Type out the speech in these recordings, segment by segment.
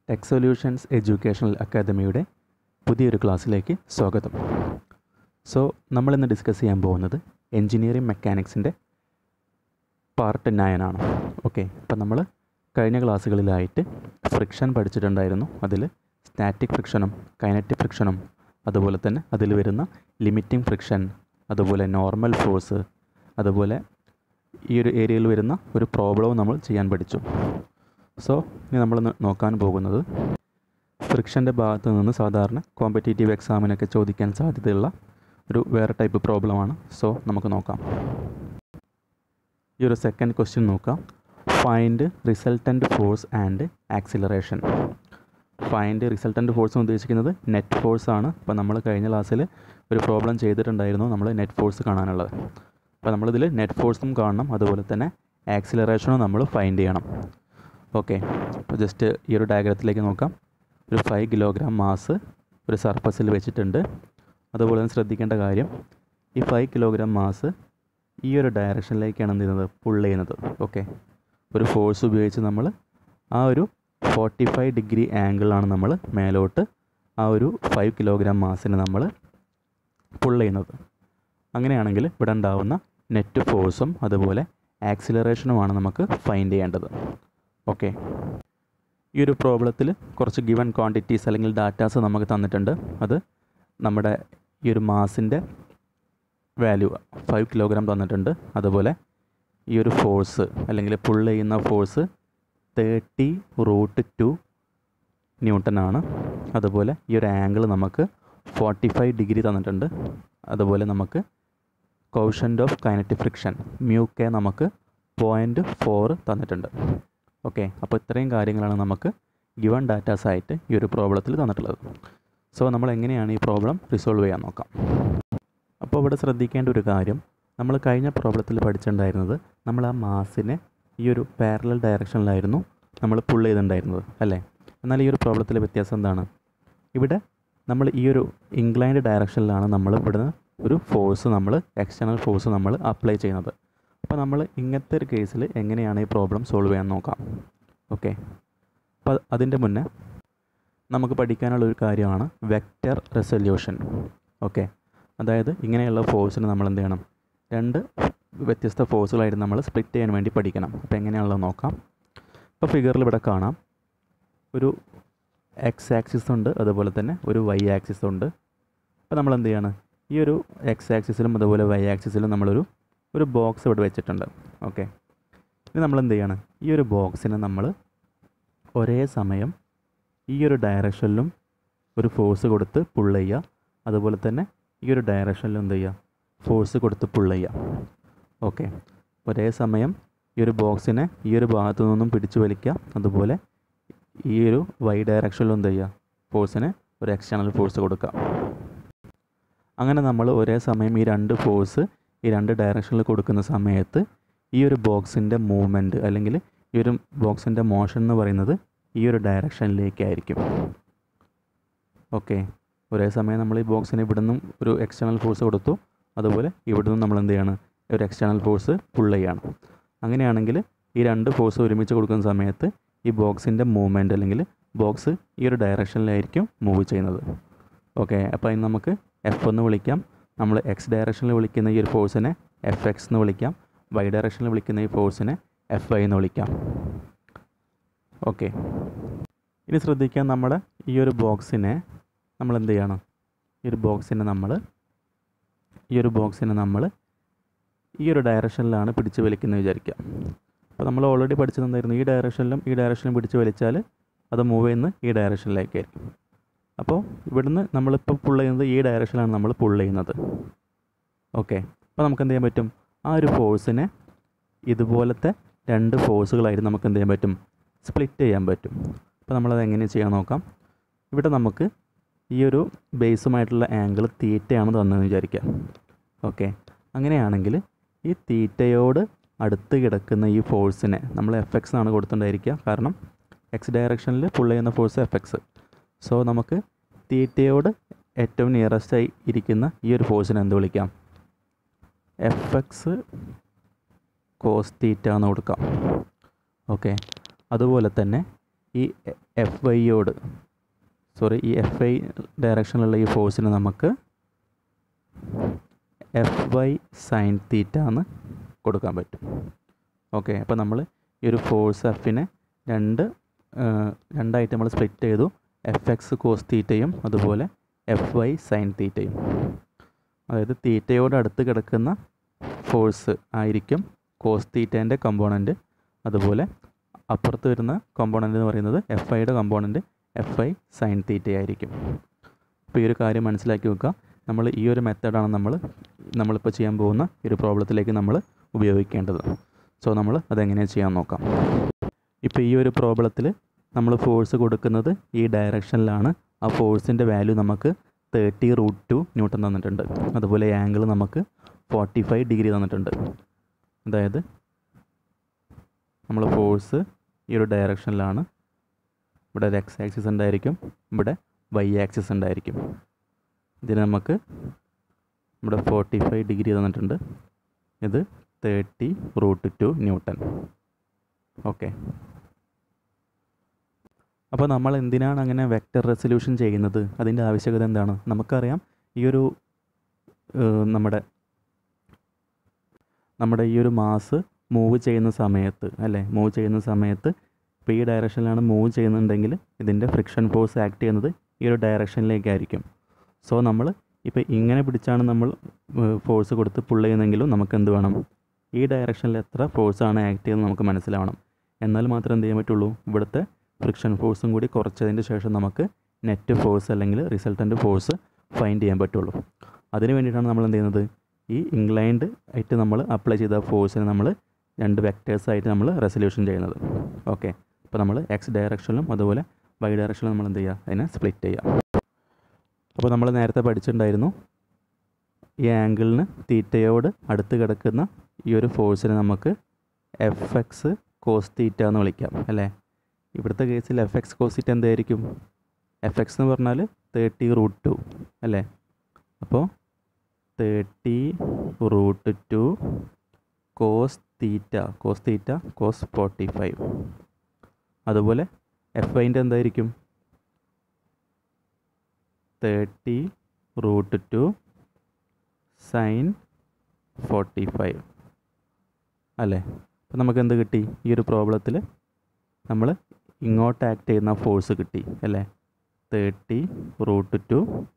tech solutions educational അക്കാദമിയുടെ പുതിയൊരു ക്ലാസ്സിലേക്ക് സ്വാഗതം സോ നമ്മളിന്ന് ഡിസ്കസ് ചെയ്യാൻ പോകുന്നത് എൻജിനീയറിംഗ് മെക്കാനിക്സിൻ്റെ പാർട്ട് നയൻ ആണ് ഓക്കെ അപ്പം നമ്മൾ കഴിഞ്ഞ ക്ലാസ്സുകളിലായിട്ട് ഫ്രിക്ഷൻ പഠിച്ചിട്ടുണ്ടായിരുന്നു അതിൽ സ്റ്റാറ്റിക് ഫ്രിക്ഷനും കൈനറ്റിക് ഫ്രിക്ഷനും അതുപോലെ തന്നെ അതിൽ വരുന്ന ലിമിറ്റിംഗ് ഫ്രിക്ഷൻ അതുപോലെ നോർമൽ ഫോഴ്സ് അതുപോലെ ഈ ഒരു ഏരിയയിൽ വരുന്ന ഒരു പ്രോബ്ലവും നമ്മൾ ചെയ്യാൻ പഠിച്ചു സോ ഇനി നമ്മൾ നോക്കാൻ പോകുന്നത് ഫ്രിക്ഷൻ്റെ ഭാഗത്ത് നിന്ന് സാധാരണ കോമ്പറ്റേറ്റീവ് എക്സാമിനൊക്കെ ചോദിക്കാൻ സാധ്യതയുള്ള ഒരു വേറെ ടൈപ്പ് പ്രോബ്ലമാണ് സോ നമുക്ക് നോക്കാം ഈ ഒരു സെക്കൻഡ് ക്വസ്റ്റ്യൻ നോക്കാം find resultant force and acceleration find resultant force എന്ന് ഉദ്ദേശിക്കുന്നത് നെറ്റ് ഫോഴ്സ് ആണ് അപ്പോൾ നമ്മൾ കഴിഞ്ഞ ക്ലാസ്സിൽ ഒരു പ്രോബ്ലം ചെയ്തിട്ടുണ്ടായിരുന്നു നമ്മൾ നെറ്റ് ഫോഴ്സ് കാണാനുള്ളത് അപ്പോൾ നമ്മളിതിൽ നെറ്റ് ഫോഴ്സും കാണണം അതുപോലെ തന്നെ ആക്സിലറേഷനും നമ്മൾ ഫൈൻഡ് ചെയ്യണം ഓക്കെ അപ്പോൾ ജസ്റ്റ് ഈ ഒരു ഡയഗ്രത്തിലേക്ക് നോക്കാം ഒരു ഫൈവ് കിലോഗ്രാം മാസ് ഒരു സർഫസിൽ വെച്ചിട്ടുണ്ട് അതുപോലെ തന്നെ ശ്രദ്ധിക്കേണ്ട കാര്യം ഈ ഫൈവ് കിലോഗ്രാം മാസ് ഈ ഒരു ഡയറക്ഷനിലേക്കാണ് എന്ത് ചെയ്യുന്നത് പുൾ ചെയ്യുന്നത് ഓക്കെ ഒരു ഫോഴ്സ് ഉപയോഗിച്ച് നമ്മൾ ആ ഒരു ഫോർട്ടി ഫൈവ് ഡിഗ്രി ആംഗിളാണ് നമ്മൾ മേലോട്ട് ആ ഒരു ഫൈവ് കിലോഗ്രാം മാസിന് നമ്മൾ പുൾ ചെയ്യുന്നത് അങ്ങനെയാണെങ്കിൽ ഇവിടെ ഉണ്ടാവുന്ന നെറ്റ് ഫോഴ്സും അതുപോലെ ആക്സിലറേഷനുമാണ് നമുക്ക് ഫൈൻഡ് ചെയ്യേണ്ടത് ഓക്കെ ഈ ഒരു പ്രോബ്ലത്തിൽ കുറച്ച് ഗിവൺ ക്വാണ്ടിറ്റീസ് അല്ലെങ്കിൽ ഡാറ്റാസ് നമുക്ക് തന്നിട്ടുണ്ട് അത് നമ്മുടെ ഈ ഒരു മാസിൻ്റെ വാല്യൂ ഫൈവ് കിലോഗ്രാം തന്നിട്ടുണ്ട് അതുപോലെ ഈ ഒരു ഫോഴ്സ് അല്ലെങ്കിൽ പുൾ ചെയ്യുന്ന force thirty root two newton ആണ് അതുപോലെ ഈ ഒരു ആംഗിൾ നമുക്ക് ഫോർട്ടി ഫൈവ് ഡിഗ്രി തന്നിട്ടുണ്ട് അതുപോലെ നമുക്ക് coefficient of kinetic friction mu K നമുക്ക് പോയിൻറ്റ് ഫോർ തന്നിട്ടുണ്ട് ഓക്കെ അപ്പോൾ ഇത്രയും കാര്യങ്ങളാണ് നമുക്ക് ഗിവൺ ഡാറ്റാസ് ആയിട്ട് ഈ ഒരു പ്രോബ്ലത്തിൽ തന്നിട്ടുള്ളത് സോ നമ്മൾ എങ്ങനെയാണ് ഈ പ്രോബ്ലം റിസോൾവ് ചെയ്യാൻ നോക്കാം അപ്പോൾ ഇവിടെ ശ്രദ്ധിക്കേണ്ട ഒരു കാര്യം നമ്മൾ കഴിഞ്ഞ പ്രോബ്ലത്തിൽ പഠിച്ചിട്ടുണ്ടായിരുന്നത് നമ്മൾ ആ മാസിനെ ഈ ഒരു പാരലൽ ഡയറക്ഷനിലായിരുന്നു നമ്മൾ പുൾ ചെയ്തിട്ടുണ്ടായിരുന്നത് അല്ലേ എന്നാൽ ഈ ഒരു പ്രോബ്ലത്തിലെ വ്യത്യാസം എന്താണ് ഇവിടെ നമ്മൾ ഈ ഒരു ഇൻക്ലൈൻഡ് ഡയറക്ഷനിലാണ് നമ്മൾ ഇവിടുന്ന് ഒരു ഫോഴ്സ് നമ്മൾ എക്സ്റ്റേണൽ ഫോഴ്സ് നമ്മൾ അപ്ലൈ ചെയ്യുന്നത് അപ്പോൾ നമ്മൾ ഇങ്ങനത്തെ ഒരു കേസിൽ എങ്ങനെയാണ് ഈ പ്രോബ്ലം സോൾവ് ചെയ്യാൻ നോക്കാം ഓക്കെ അപ്പോൾ അതിൻ്റെ മുന്നേ നമുക്ക് പഠിക്കാനുള്ള ഒരു കാര്യമാണ് വെക്റ്റർ റെസൊല്യൂഷൻ ഓക്കെ അതായത് ഇങ്ങനെയുള്ള ഫോഴ്സിന് നമ്മൾ എന്ത് ചെയ്യണം രണ്ട് വ്യത്യസ്ത ഫോഴ്സുകളായിട്ട് നമ്മൾ സ്പ്ലിറ്റ് ചെയ്യാൻ വേണ്ടി പഠിക്കണം അപ്പോൾ എങ്ങനെയാണല്ലോ നോക്കാം ഇപ്പോൾ ഫിഗറിൽ ഇവിടെ കാണാം ഒരു എക്സ് ആക്സിസ് ഉണ്ട് അതുപോലെ തന്നെ ഒരു വൈ ആക്സിസ് ഉണ്ട് അപ്പോൾ നമ്മൾ എന്ത് ചെയ്യാണ് ഈ ഒരു എക്സ് ആക്സിസിലും അതുപോലെ വൈ ആക്സിസിലും നമ്മളൊരു ഒരു ബോക്സ് ഇവിടെ വെച്ചിട്ടുണ്ട് ഓക്കെ ഇനി നമ്മൾ എന്ത് ചെയ്യാണ് ഈ ഒരു ബോക്സിനെ നമ്മൾ ഒരേ സമയം ഈ ഒരു ഡയറക്ഷനിലും ഒരു ഫോഴ്സ് കൊടുത്ത് പുൾ ചെയ്യുക അതുപോലെ തന്നെ ഈ ഒരു ഡയറക്ഷനിലും എന്ത് ചെയ്യുക ഫോഴ്സ് കൊടുത്ത് പുൾ ചെയ്യുക ഓക്കെ ഒരേ സമയം ഈ ഒരു ബോക്സിനെ ഈ ഒരു ഭാഗത്തു നിന്നും പിടിച്ചു വലിക്കുക അതുപോലെ ഈ ഒരു വൈ ഡയറക്ഷനിലും എന്ത് ചെയ്യുക ഫോഴ്സിന് ഒരു എക്സ്റ്റേണൽ ഫോഴ്സ് കൊടുക്കുക അങ്ങനെ നമ്മൾ ഒരേ സമയം ഈ രണ്ട് ഫോഴ്സ് ഈ രണ്ട് ഡയറക്ഷനിൽ കൊടുക്കുന്ന സമയത്ത് ഈ ഒരു ബോക്സിൻ്റെ മൂവ്മെൻറ്റ് അല്ലെങ്കിൽ ഈ ഒരു ബോക്സിൻ്റെ മോഷൻ എന്ന് പറയുന്നത് ഈ ഒരു ഡയറക്ഷനിലേക്കായിരിക്കും ഓക്കെ ഒരേ സമയം നമ്മൾ ഈ ബോക്സിന് ഇവിടെ നിന്നും ഒരു എക്സ്റ്റേണൽ ഫോഴ്സ് കൊടുത്തു അതുപോലെ ഇവിടെ നിന്നും നമ്മൾ എന്ത് ചെയ്യാണ് ഒരു എക്സ്റ്റേണൽ ഫോഴ്സ് പുൾ ചെയ്യാണ് അങ്ങനെയാണെങ്കിൽ ഈ രണ്ട് ഫോഴ്സ് ഒരുമിച്ച് കൊടുക്കുന്ന സമയത്ത് ഈ ബോക്സിൻ്റെ മൂവ്മെൻറ്റ് അല്ലെങ്കിൽ ബോക്സ് ഈ ഒരു ഡയറക്ഷനിലായിരിക്കും മൂവ് ചെയ്യുന്നത് ഓക്കെ അപ്പോൾ അതിന് നമുക്ക് എഫ് എന്ന് വിളിക്കാം നമ്മൾ എക്സ് ഡയറക്ഷനിൽ വിളിക്കുന്ന ഈ ഒരു ഫോഴ്സിനെ എഫ് എക്സ് എന്ന് വിളിക്കാം വൈ ഡയറക്ഷനിൽ വിളിക്കുന്ന ഈ ഫോഴ്സിനെ എഫ് വൈ എന്ന് വിളിക്കാം ഓക്കെ ഇനി ശ്രദ്ധിക്കാം നമ്മുടെ ഈ ഒരു ബോക്സിനെ നമ്മൾ എന്ത് ചെയ്യണം ഈ ഒരു ബോക്സിനെ നമ്മൾ ഈ ഒരു ബോക്സിനെ നമ്മൾ ഈ ഒരു ഡയറക്ഷനിലാണ് പിടിച്ച് വലിക്കുന്നത് വിചാരിക്കുക അപ്പോൾ നമ്മൾ ഓൾറെഡി പഠിച്ചതെന്തായിരുന്നു ഈ ഡയറക്ഷനിലും ഈ ഡയറക്ഷനിലും പിടിച്ച് വലിച്ചാൽ അത് മൂവ് ചെയ്യുന്നത് ഈ ഡയറക്ഷനിലേക്കായിരിക്കും അപ്പോൾ ഇവിടുന്ന് നമ്മളിപ്പോൾ പുൾ ചെയ്യുന്നത് ഈ ഡയറക്ഷനിലാണ് നമ്മൾ പുൾ ചെയ്യുന്നത് ഓക്കെ അപ്പോൾ നമുക്ക് എന്ത് ചെയ്യാൻ പറ്റും ആ ഒരു ഫോഴ്സിനെ ഇതുപോലത്തെ രണ്ട് ഫോഴ്സുകളായിട്ട് നമുക്ക് എന്ത് ചെയ്യാൻ പറ്റും സ്പ്ലിറ്റ് ചെയ്യാൻ പറ്റും അപ്പോൾ നമ്മളത് എങ്ങനെ ചെയ്യാൻ നോക്കാം ഇവിടെ നമുക്ക് ഈ ഒരു ബേസുമായിട്ടുള്ള ആംഗിൾ തീറ്റയാണ് തന്നതെന്ന് വിചാരിക്കുക ഓക്കെ അങ്ങനെയാണെങ്കിൽ ഈ തീറ്റയോട് അടുത്ത് കിടക്കുന്ന ഈ ഫോഴ്സിനെ നമ്മൾ എഫ് എക്സ് ആണ് കൊടുത്തിട്ടുണ്ടായിരിക്കുക കാരണം എക്സ് ഡയറക്ഷനിൽ പുൾ ചെയ്യുന്ന ഫോഴ്സ് എഫ് എക്സ് സോ നമുക്ക് തീറ്റയോട് ഏറ്റവും നിയറസ്റ്റായി ഇരിക്കുന്ന ഈ ഒരു ഫോഴ്സിനെ എന്ത് വിളിക്കാം എഫ് എക്സ് കോസ് തീറ്റ എന്ന് കൊടുക്കാം ഓക്കെ അതുപോലെ തന്നെ ഈ എഫ് വൈയോട് സോറി ഈ എഫ് ഐ ഡയറക്ഷനിലുള്ള ഈ ഫോഴ്സിന് നമുക്ക് എഫ് വൈ സൈൻ തീറ്റ എന്ന് കൊടുക്കാൻ പറ്റും ഓക്കെ അപ്പോൾ നമ്മൾ ഈ ഒരു ഫോഴ്സ് എഫിനെ രണ്ട് രണ്ടായിട്ട് നമ്മൾ സ്പ്ലിറ്റ് ചെയ്തു എഫ് എക്സ് കോസ് തീറ്റയും അതുപോലെ എഫ് വൈ സൈൻ തീറ്റയും അതായത് തീറ്റയോട് അടുത്ത് കിടക്കുന്ന ഫോഴ്സ് ആയിരിക്കും കോസ് തീറ്റേൻ്റെ കമ്പോണൻറ്റ് അതുപോലെ അപ്പുറത്ത് വരുന്ന കമ്പോണൻ്റ് എന്ന് പറയുന്നത് എഫ് ഐയുടെ component F I sine theta ആയിരിക്കും അപ്പോൾ ഈ ഒരു കാര്യം മനസ്സിലാക്കി വെക്കുക നമ്മൾ ഈ ഒരു മെത്തേഡാണ് നമ്മൾ നമ്മളിപ്പോൾ ചെയ്യാൻ പോകുന്ന ഈ ഒരു പ്രോബ്ലത്തിലേക്ക് നമ്മൾ ഉപയോഗിക്കേണ്ടത് സോ നമ്മൾ അതെങ്ങനെ ചെയ്യാൻ നോക്കാം ഇപ്പോൾ ഈ ഒരു പ്രോബ്ലത്തിൽ നമ്മൾ ഫോഴ്സ് കൊടുക്കുന്നത് ഈ ഡയറക്ഷനിലാണ് ആ ഫോഴ്സിൻ്റെ വാല്യൂ നമുക്ക് തേർട്ടി റൂട്ട് ടു ന്യൂട്ടൺ തന്നിട്ടുണ്ട് അതുപോലെ ആംഗിൾ നമുക്ക് ഫോർട്ടി ഫൈവ് ഡിഗ്രി തന്നിട്ടുണ്ട് അതായത് നമ്മൾ ഫോഴ്സ് ഈ ഒരു ഡയറക്ഷനിലാണ് ഇവിടെ ഒരു എക്സ് ആക്സിസ് ഉണ്ടായിരിക്കും ഇവിടെ വൈ ആക്സിസ് ഉണ്ടായിരിക്കും ഇതിന് നമുക്ക് ഇവിടെ ഫോർട്ടി ഫൈവ് ഡിഗ്രി തന്നിട്ടുണ്ട് ഇത് thirty root two newton okay അപ്പോൾ നമ്മൾ എന്തിനാണ് അങ്ങനെ വെക്റ്റർ റെസൊല്യൂഷൻ ചെയ്യുന്നത് അതിൻ്റെ ആവശ്യകത എന്താണ് നമുക്കറിയാം ഈ ഒരു നമ്മുടെ നമ്മുടെ ഈ ഒരു മാസ് മൂവ് ചെയ്യുന്ന സമയത്ത് അല്ലേ മൂവ് ചെയ്യുന്ന സമയത്ത് ഇപ്പോൾ ഈ ഡയറക്ഷനിലാണ് മൂവ് ചെയ്യുന്നുണ്ടെങ്കിൽ ഇതിൻ്റെ ഫ്രിക്ഷൻ ഫോഴ്സ് ആക്ട് ചെയ്യുന്നത് ഈ ഒരു ഡയറക്ഷനിലേക്കായിരിക്കും സോ നമ്മൾ ഇപ്പോൾ ഇങ്ങനെ പിടിച്ചാണ് നമ്മൾ ഫോഴ്സ് കൊടുത്ത് പുൾ ചെയ്യുന്നെങ്കിലും നമുക്ക് എന്ത് വേണം ഈ ഡയറക്ഷനിൽ എത്ര ഫോഴ്സാണ് ആക്ട് ചെയ്യുന്നത് നമുക്ക് മനസ്സിലാവണം എന്നാൽ മാത്രമേ എന്ത് ചെയ്യാൻ പറ്റുള്ളൂ ഇവിടുത്തെ ഫ്രിക്ഷൻ ഫോഴ്സും കൂടി കുറച്ചതിന് ശേഷം നമുക്ക് നെറ്റ് ഫോഴ്സ് അല്ലെങ്കിൽ റിസൾട്ടൻ്റ് ഫോഴ്സ് ഫൈൻഡ് ചെയ്യാൻ പറ്റുള്ളൂ അതിന് വേണ്ടിയിട്ടാണ് നമ്മൾ എന്ത് ചെയ്യുന്നത് ഈ ഇൻക്ലൈൻഡ് ആയിട്ട് നമ്മൾ അപ്ലൈ ചെയ്ത ഫോഴ്സിനെ നമ്മൾ രണ്ട് വെക്റ്റേഴ്സ് ആയിട്ട് നമ്മൾ റെസൊല്യൂഷൻ ചെയ്യുന്നത് ഓക്കെ അപ്പോൾ നമ്മൾ എക്സ് ഡയറക്ഷനിലും അതുപോലെ വൈ ഡയറക്ഷനിലും നമ്മൾ എന്ത് ചെയ്യുക അതിനെ സ്പ്ലിറ്റ് ചെയ്യുക അപ്പോൾ നമ്മൾ നേരത്തെ പഠിച്ചിട്ടുണ്ടായിരുന്നു ഈ ആംഗിളിന് തീറ്റയോട് അടുത്ത് കിടക്കുന്ന ഈ ഒരു ഫോഴ്സിനെ നമുക്ക് എഫ് എക്സ് കോസ് തീറ്റ എന്ന് വിളിക്കാം അല്ലേ ഇവിടുത്തെ കേസിൽ എഫ് എക്സ് കോസ് തീറ്റ എന്തായിരിക്കും എഫ് എക്സ് എന്ന് പറഞ്ഞാൽ തേർട്ടി റൂട്ട് ടു അല്ലേ അപ്പോൾ thirty root two cos theta cos theta cos forty five അതുപോലെ എഫ് ഐൻ്റെ എന്തായിരിക്കും thirty root two sine forty five അല്ലേ അപ്പം നമുക്ക് എന്ത് കിട്ടി ഈ ഒരു പ്രോബ്ലത്തിൽ നമ്മൾ ഇങ്ങോട്ട് ആക്ട് ചെയ്യുന്ന ഫോഴ്സ് കിട്ടി അല്ലേ thirty root two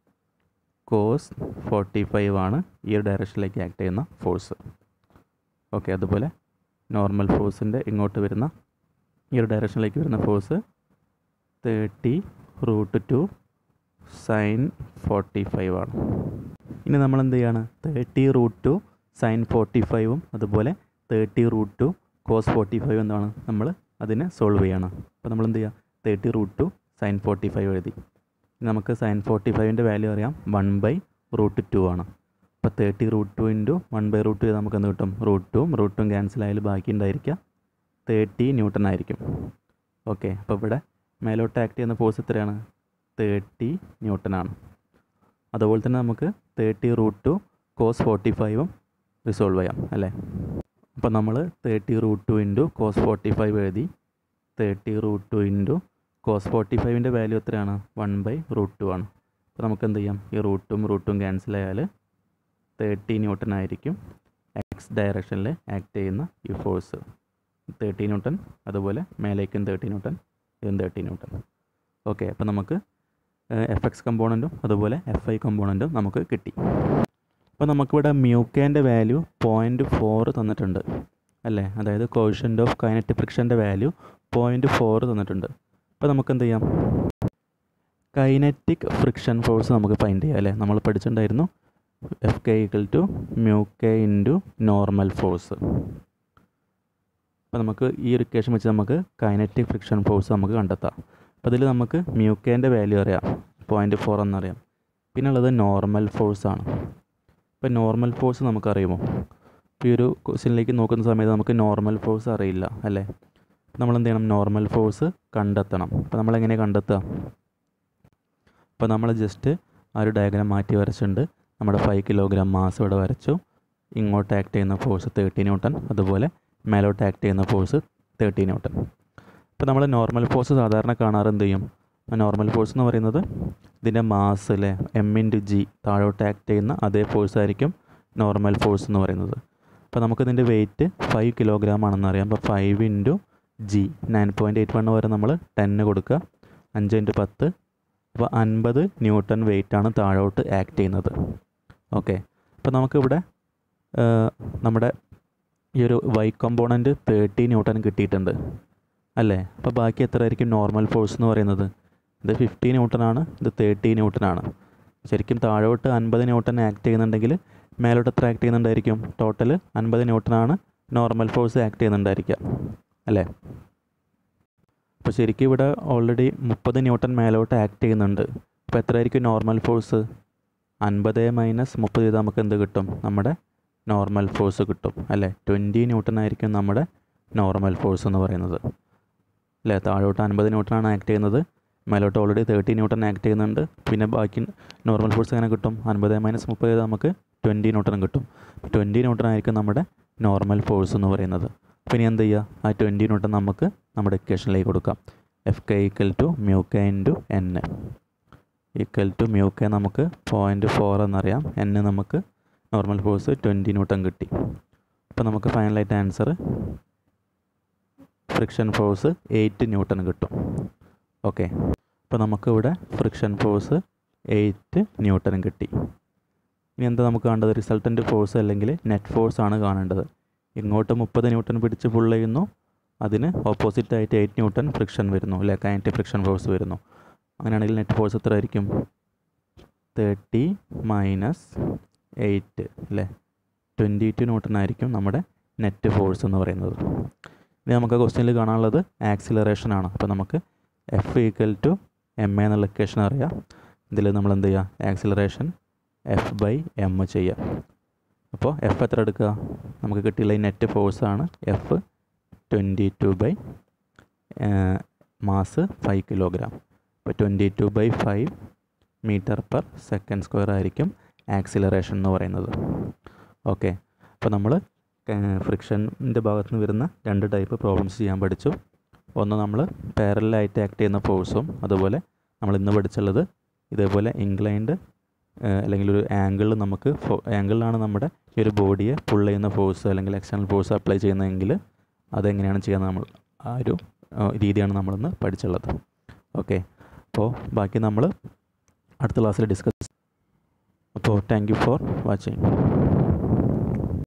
cos forty five ആണ് ഈ ഒരു ഡയറക്ഷനിലേക്ക് ആക്ട് ചെയ്യുന്ന ഫോഴ്സ് ഓക്കെ അതുപോലെ നോർമൽ ഫോഴ്സിൻ്റെ ഇങ്ങോട്ട് വരുന്ന ഈ ഒരു ഡയറക്ഷനിലേക്ക് വരുന്ന force thirty root two sine forty five ആണ് ഇനി നമ്മൾ എന്ത് ചെയ്യാണ് thirty root two sine forty ഫൈവും അതുപോലെ thirty root two cos forty five എന്താണ് നമ്മൾ അതിനെ സോൾവ് ചെയ്യണം അപ്പോൾ നമ്മൾ എന്ത് ചെയ്യുക thirty root two sine forty five എഴുതി നമുക്ക് സൈൻ ഫോർട്ടി ഫൈവിൻ്റെ വാല്യൂ അറിയാം വൺ ബൈ റൂട്ട് ടു ആണ് അപ്പോൾ thirty root two into one by root ചെയ്ത് നമുക്ക് എന്ത് കിട്ടും റൂട്ട് ടും റൂട്ട് ടും ക്യാൻസൽ ആയാലും ബാക്കി ഉണ്ടായിരിക്കുക തേർട്ടി ന്യൂട്ടൺ ആയിരിക്കും ഓക്കെ അപ്പോൾ ഇവിടെ മേലോട്ട് ആക്ട് ചെയ്യുന്ന ഫോഴ്സ് എത്രയാണ് തേർട്ടി ന്യൂട്ടൺ ആണ് അതുപോലെ തന്നെ നമുക്ക് thirty root two cos forty ഫൈവും റിസോൾവ് ചെയ്യാം അല്ലേ അപ്പോൾ നമ്മൾ thirty root two into cos forty five എഴുതി thirty root two into cos forty ഫൈവിൻ്റെ വാല്യൂ എത്രയാണ് വൺ ബൈ റൂട്ട് ടു ആണ് അപ്പോൾ നമുക്ക് എന്ത് ചെയ്യാം ഈ റൂട്ടും റൂട്ടും ക്യാൻസൽ ആയാൽ തേർട്ടി ന്യൂട്ടൺ ആയിരിക്കും എക്സ് ഡയറക്ഷനിൽ ആക്ട് ചെയ്യുന്ന ഈ ഫോഴ്സ് തേർട്ടി ന്യൂട്ടൺ അതുപോലെ മേലേക്കും തേർട്ടി ന്യൂട്ടൺ ഇതും തേർട്ടി ന്യൂട്ടൺ ഓക്കെ അപ്പോൾ നമുക്ക് എഫ് എക്സ് കമ്പോണൻറ്റും അതുപോലെ എഫ് ഐ കമ്പോണൻറ്റും നമുക്ക് കിട്ടി അപ്പോൾ നമുക്കിവിടെ മ്യൂക്കേൻ്റെ വാല്യൂ പോയിൻറ്റ് ഫോർ തന്നിട്ടുണ്ട് അല്ലേ അതായത് കോഷ്യൻ്റ് ഓഫ് കൈനറ്റിക് ഫ്രിക്ഷൻ്റെ വാല്യൂ പോയിൻറ്റ് ഫോർ തന്നിട്ടുണ്ട് അപ്പോൾ നമുക്ക് എന്ത് ചെയ്യാം കൈനറ്റിക് ഫ്രിക്ഷൻ ഫോഴ്സ് നമുക്ക് ഫൈൻഡ് ചെയ്യാം അല്ലേ നമ്മൾ പഠിച്ചിട്ടുണ്ടായിരുന്നു F K equal to mu K into normal force അപ്പോൾ നമുക്ക് ഈ ഒരു ഇക്വേഷൻ വെച്ച് നമുക്ക് കൈനറ്റിക് ഫ്രിക്ഷൻ ഫോഴ്സ് നമുക്ക് കണ്ടെത്താം അപ്പോൾ ഇതിൽ നമുക്ക് മ്യൂ കെൻ്റെ വാല്യൂ അറിയാം പോയിൻറ്റ് ഫോർ എന്നറിയാം പിന്നെ ഉള്ളത് നോർമൽ ഫോഴ്സ് ആണ് ഇപ്പോൾ നോർമൽ ഫോഴ്സ് നമുക്കറിയുമോ ഇപ്പോൾ ഈ ഒരു ക്വസ്റ്റ്യനിലേക്ക് നോക്കുന്ന സമയത്ത് നമുക്ക് നോർമൽ ഫോഴ്സ് അറിയില്ല അല്ലേ നമ്മൾ എന്ത് ചെയ്യണം നോർമൽ ഫോഴ്സ് കണ്ടെത്തണം അപ്പോൾ നമ്മൾ എങ്ങനെ കണ്ടെത്തുക അപ്പോൾ നമ്മൾ ജസ്റ്റ് ആ ഒരു ഡയഗ്രാം മാറ്റി വരച്ചിട്ടുണ്ട് നമ്മുടെ ഫൈവ് കിലോഗ്രാം മാസ് ഇവിടെ വരച്ചു ഇങ്ങോട്ട് ആക്ട് ചെയ്യുന്ന ഫോഴ്സ് തേർട്ടി ന്യൂട്ടൺ അതുപോലെ മേലോട്ട് ആക്ട് ചെയ്യുന്ന ഫോഴ്സ് തേർട്ടി ന്യൂട്ടൺ ഇപ്പോൾ നമ്മൾ നോർമൽ ഫോഴ്സ് സാധാരണ കാണാറ് എന്ത് ചെയ്യും നോർമൽ ഫോഴ്സ് എന്ന് പറയുന്നത് ഇതിൻ്റെ മാസ് അല്ലേ എം ഇൻറ്റു ജി താഴോട്ട് ആക്ട് ചെയ്യുന്ന അതേ ഫോഴ്സ് ആയിരിക്കും നോർമൽ ഫോഴ്സ് എന്ന് പറയുന്നത് അപ്പോൾ നമുക്ക് ഇതിൻ്റെ വെയിറ്റ് ഫൈവ് കിലോഗ്രാം ആണെന്ന് അറിയാം അപ്പോൾ five into G nine point eight one വരെ നമ്മൾ ടെന്ന് കൊടുക്കുക അഞ്ച് ഇൻറ്റു പത്ത് അപ്പോൾ അൻപത് ന്യൂട്ടൺ വെയിറ്റാണ് താഴോട്ട് ആക്ട് ചെയ്യുന്നത് ഓക്കെ അപ്പോൾ നമുക്കിവിടെ നമ്മുടെ ഈ ഒരു വൈ കമ്പോണൻറ്റ് തേർട്ടി ന്യൂട്ടൺ കിട്ടിയിട്ടുണ്ട് അല്ലേ അപ്പോൾ ബാക്കി എത്ര ആയിരിക്കും നോർമൽ ഫോഴ്സ് എന്ന് പറയുന്നത് ഇത് ഫിഫ്റ്റി ന്യൂട്ടനാണ് ഇത് തേർട്ടി ന്യൂട്ടനാണ് ശരിക്കും താഴോട്ട് അൻപത് ന്യൂട്ടൺ ആക്ട് ചെയ്യുന്നുണ്ടെങ്കിൽ മേലോട്ട് എത്ര ആക്ട് ചെയ്യുന്നുണ്ടായിരിക്കും ടോട്ടൽ അൻപത് ന്യൂട്ടനാണ് നോർമൽ ഫോഴ്സ് ആക്ട് ചെയ്യുന്നുണ്ടായിരിക്കുക അല്ലേ അപ്പോൾ ശരിക്കും ഇവിടെ ഓൾറെഡി മുപ്പത് ന്യൂട്ടൺ മേലോട്ട് ആക്ട് ചെയ്യുന്നുണ്ട് അപ്പോൾ എത്രയായിരിക്കും നോർമൽ ഫോഴ്സ് അൻപത് മൈനസ് മുപ്പത് ചെയ്താൽ നമുക്ക് എന്ത് കിട്ടും നമ്മുടെ നോർമൽ ഫോഴ്സ് കിട്ടും അല്ലേ ട്വൻറ്റി ന്യൂട്ടൺ ആയിരിക്കും നമ്മുടെ നോർമൽ ഫോഴ്സ് എന്ന് പറയുന്നത് അല്ലേ താഴോട്ട് അൻപത് ന്യൂട്ടനാണ് ആക്ട് ചെയ്യുന്നത് മേലോട്ട് ഓൾറെഡി തേർട്ടി ന്യൂട്ടൺ ആക്ട് ചെയ്യുന്നുണ്ട് പിന്നെ ബാക്കി നോർമൽ ഫോഴ്സ് എങ്ങനെ കിട്ടും അൻപത് മൈനസ് മുപ്പത് ചെയ്താൽ നമുക്ക് ട്വൻറ്റി ന്യൂട്ടൺ കിട്ടും ട്വൻറ്റി ന്യൂട്ടൺ ആയിരിക്കും നമ്മുടെ നോർമൽ ഫോഴ്സ് എന്ന് പറയുന്നത് അപ്പോൾ ഇനി എന്ത് ചെയ്യുക ആ ട്വൻറ്റി ന്യൂട്ടൺ നമുക്ക് നമ്മുടെ ഇക്വേഷനിലേക്ക് കൊടുക്കാം F K equal to mu K into N equal to mu K നമുക്ക് പോയിൻറ്റ് ഫോർ എന്നറിയാം എൻ നമുക്ക് നോർമൽ ഫോഴ്സ് ട്വൻറ്റി ന്യൂട്ടൺ കിട്ടി അപ്പോൾ നമുക്ക് ഫൈനലായിട്ട് answer friction force eight newton കിട്ടും ഓക്കെ അപ്പോൾ നമുക്കിവിടെ ഫ്രിക്ഷൻ ഫോഴ്സ് എയ്റ്റ് ന്യൂട്ടൺ കിട്ടി ഇനി എന്താ നമുക്ക് കാണേണ്ടത് റിസൾട്ടൻ്റ് ഫോഴ്സ് അല്ലെങ്കിൽ നെറ്റ് ഫോഴ്സ് ആണ് കാണേണ്ടത് ഇങ്ങോട്ട് മുപ്പത് ന്യൂട്ടൺ പിടിച്ച് പുൾ ചെയ്യുന്നു അതിന് ഓപ്പോസിറ്റ് ആയിട്ട് എയ്റ്റ് ന്യൂട്ടൺ ഫ്രിക്ഷൻ വരുന്നു അല്ലെ കൈനറ്റിക് ഫ്രിക്ഷൻ ഫോഴ്സ് വരുന്നു അങ്ങനെയാണെങ്കിൽ നെറ്റ് ഫോഴ്സ് എത്ര ആയിരിക്കും തേർട്ടി മൈനസ് എയ്റ്റ് അല്ലേ ട്വൻറ്റി ടു ന്യൂട്ടൺ ആയിരിക്കും നമ്മുടെ നെറ്റ് ഫോഴ്സ് എന്ന് പറയുന്നത് ഇനി നമുക്ക് ക്വസ്റ്റ്യനിൽ കാണാനുള്ളത് ആക്സിലറേഷൻ ആണ് അപ്പോൾ നമുക്ക് F equal to M A എന്നുള്ള ഇക്വേഷൻ അറിയാം ഇതിൽ നമ്മൾ എന്ത് ചെയ്യുക ആക്സിലറേഷൻ എഫ് ബൈ എം ചെയ്യുക അപ്പോൾ എഫ് എത്ര എടുക്കുക നമുക്ക് കിട്ടിയുള്ള ഈ നെറ്റ് ഫോഴ്സാണ് F twenty two by mass five kilogram അപ്പോൾ twenty two by five metre per second square ആയിരിക്കും ആക്സിലറേഷൻ എന്ന് പറയുന്നത് ഓക്കെ അപ്പോൾ നമ്മൾ ഫ്രിക്ഷൻ്റെ ഭാഗത്ത് നിന്ന് വരുന്ന രണ്ട് ടൈപ്പ് പ്രോബ്ലംസ് ചെയ്യാൻ പഠിച്ചു ഒന്ന് നമ്മൾ പാരലായിട്ട് ആക്ട് ചെയ്യുന്ന ഫോഴ്സും അതുപോലെ നമ്മൾ ഇന്ന് പഠിച്ചുള്ളത് ഇതേപോലെ ഇൻക്ലൈൻഡ് അല്ലെങ്കിൽ ഒരു ആംഗിളിൽ നമുക്ക് ആംഗിളിലാണ് നമ്മുടെ ഈ ഒരു ബോഡിയെ പുൾ ചെയ്യുന്ന ഫോഴ്സ് അല്ലെങ്കിൽ എക്സ്റ്റേണൽ ഫോഴ്സ് അപ്ലൈ ചെയ്യുന്നതെങ്കിൽ അതെങ്ങനെയാണ് ചെയ്യുന്നത് നമ്മൾ ആ ഒരു രീതിയാണ് നമ്മളിന്ന് പഠിച്ചുള്ളത് ഓക്കെ അപ്പോൾ ബാക്കി നമ്മൾ അടുത്ത ക്ലാസ്സിൽ ഡിസ്കസ് അപ്പോൾ താങ്ക് യു ഫോർ വാച്ചിങ്